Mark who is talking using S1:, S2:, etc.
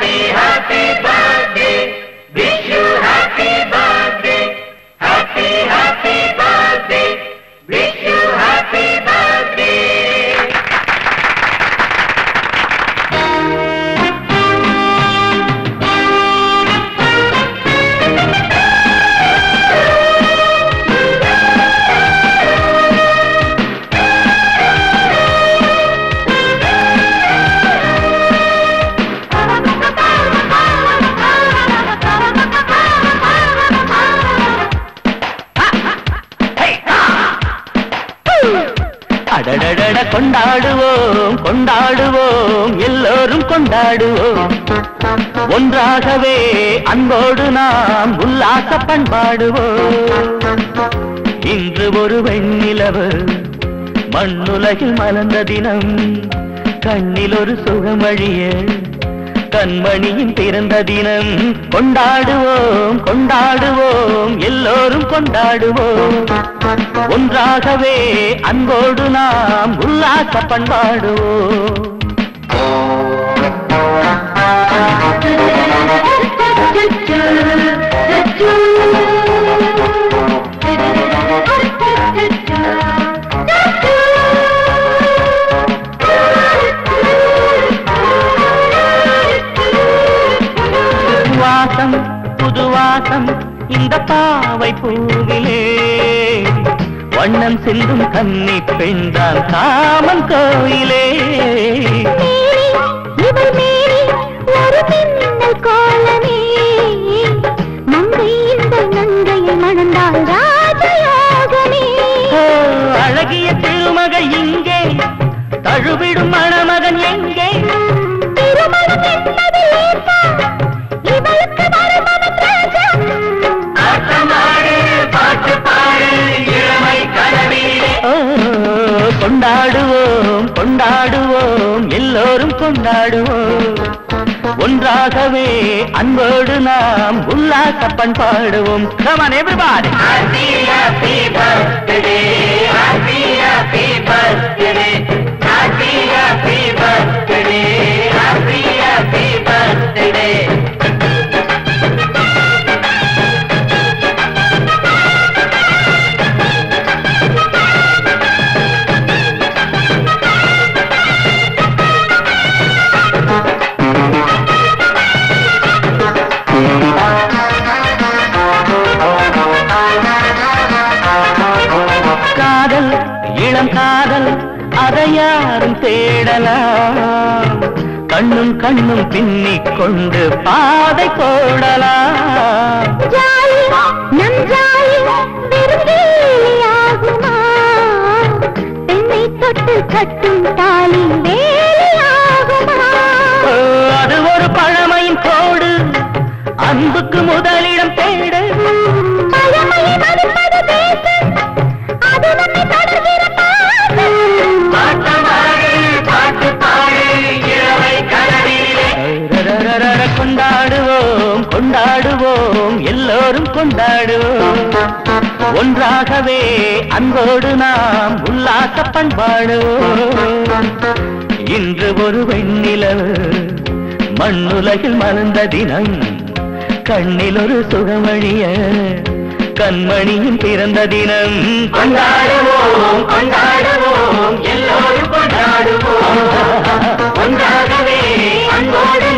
S1: Happy, happy birthday. Wish you happy birthday. Happy, happy birthday. Wish you happy birthday.
S2: அடடடட கொண்டாடுவோம் கொண்டாடுவோம் எல்லோரும் கொண்டாடுவோம் ஒன்றாகவே அன்போடு நாம் உல்லாச பண்பாடுவோம் இன்று ஒரு வெண்ணிலவு மண்ணுலகில் மலர்ந்த தினம் கண்ணில் ஒரு சுகமழிய கண்மணியின் பிறந்த தினம் கொண்டாடுவோம் கொண்டாடுவோம் எல்லோரும் கொண்டாடுவோம் ஒன்றாகவே அன்போடு நாம் உல்லாச பண்பாடுவோம் வாசம் புது வாசம் இந்த பாவை பூவிலே வண்ணம் செல்லும் கன்னி பெண்தான் காமன் கோயிலே
S3: இவள் மேரி ஒரு மின்னல் கோலமே மங்கை இந்த நங்கையை மணந்தால் ராஜயோகமே
S2: ஓ, அழகிய திருமகள் இங்கே தழுவிடும் மணமகன் எங்கே
S3: திருமணம் என்பது லேசா இவளுக்கு மறுமணம் ராஜா
S1: ஆட்டமாடு பாட்டு பாடு இளமை கனவிலே
S2: ஓ, கொண்டாடுவோம் கொண்டாடுவோம் எல்லோரும் கொண்டாடுவோம் ஒன்றாகவே அன்போடு நாம் உல்லாச பண்பாடுவோம் come on everybody
S1: Happy, happy birthday. Happy, happy birthday. Happy, happy birthday. Happy, happy birthday.
S2: காதல் இளம் காதல் அதை யாரும் தேடலாம் கண்ணும் கண்ணும் பின்னிக் கொண்டு பாதை போடலாம்
S3: ஜாலி நம் ஜாலி வெறும் வேலையாகுமா பெண்ணை தொட்டு கட்டும் தாலி வேலையாகுமா
S2: ஓ, அது ஒரு பழமையின் கோடு அன்புக்கு முதலிடம் தேடு
S3: பழமையை மதிப்பது தேசம் அது நம்மை தொடர்கிற பாசம்
S1: ஆட்டமாடு பாட்டு பாடு இளமை கனவிலே
S2: ரரரரர, கொண்டாடுவோம் கொண்டாடுவோம் எல்லோரும் கொண்டாடுவோம் ஒன்றாகவே அன்போடு நாம் உல்லாச பண்பாடுவோம் இன்று ஒரு வெண்ணிலவு மண்ணுலகில் மலர்ந்த தினம் கண்ணில் ஒரு சுகமழிய கண்மணியின் பிறந்த தினம் கொண்டாடுவோம் கொண்டாடுவோம் எல்லோரும் கொண்டாடுவோம் ஒன்றாகவே அன்போடு